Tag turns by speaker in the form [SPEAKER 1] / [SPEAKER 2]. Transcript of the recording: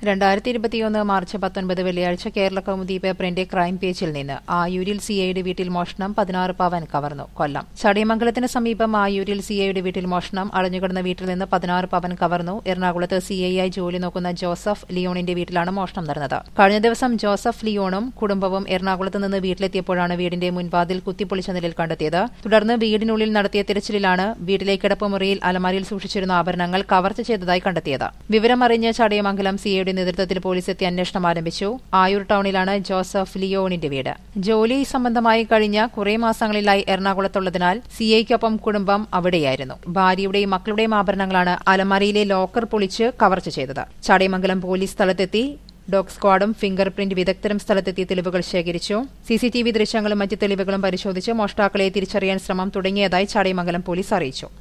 [SPEAKER 1] രണ്ടായിരത്തി ഇരുപത്തിയൊന്ന് മാർച്ച് പത്തൊൻപത് വെള്ളിയാഴ്ച കേരള കൗമുദി പേപ്പറിന്റെ ക്രൈം പേജിൽ നിന്ന് ആയൂരിൽ സിഐയുടെ വീട്ടിൽ മോഷണം പതിനാറ് പവൻ കവർന്നു കൊല്ലം ചടയമംഗലത്തിന് സമീപം ആയൂരിൽ സിഐയുടെ വീട്ടിൽ മോഷണം അടഞ്ഞുകിടന്ന വീട്ടിൽ നിന്ന് പതിനാറ് പവൻ കവർന്നു എറണാകുളത്ത് സിഐയായി ജോലി നോക്കുന്ന ജോസഫ് ലിയോണിന്റെ വീട്ടിലാണ് മോഷണം നടന്നത് കഴിഞ്ഞ ദിവസം ജോസഫ് ലിയോണും കുടുംബവും എറണാകുളത്ത് നിന്ന് വീട്ടിലെത്തിയപ്പോഴാണ് വീടിന്റെ മുൻവാതിൽ കുത്തിപ്പൊളിച്ച നിലയിൽ കണ്ടെത്തിയത് തുടർന്ന് വീടിനുള്ളിൽ നടത്തിയ തിരച്ചിലിലാണ് വീട്ടിലെ കിടപ്പുമുറിയിൽ അലമാരിയിൽ സൂക്ഷിച്ചിരുന്ന ആഭരണങ്ങൾ കവർച്ച ചെയ്തതായി കണ്ടെത്തിയത് വിവരമറിഞ്ഞ് ചടയമംഗലം സിഐയുടെ നേതൃത്വത്തിൽ പോലീസ് എത്തി അന്വേഷണം ആരംഭിച്ചു ആയൂർ ടൌണിലാണ് ജോസഫ് ലിയോണിന്റെ വീട് ജോലി സംബന്ധമായി കഴിഞ്ഞ കുറെ മാസങ്ങളിലായി എറണാകുളത്തുള്ളതിനാൽ സിഐക്കൊപ്പം കുടുംബം അവിടെയായിരുന്നു ഭാര്യയുടെയും മക്കളുടെയും ആഭരണങ്ങളാണ് അലമാരിയിലെ ലോക്കർ പൊളിച്ച് കവർച്ച ചെയ്തത് ചടയമംഗലം പോലീസ് സ്ഥലത്തെത്തി ഡോഗ് സ്ക്വാഡും ഫിംഗർ പ്രിന്റ് വിദഗ്ധരും സ്ഥലത്തെത്തി തെളിവുകൾ ശേഖരിച്ചു സിസിടിവി ദൃശ്യങ്ങളും മറ്റ് തെളിവുകളും പരിശോധിച്ച് മോഷ്ടാക്കളെ തിരിച്ചറിയാൻ ശ്രമം തുടങ്ങിയതായി ചടയമംഗലം പോലീസ് അറിയിച്ചു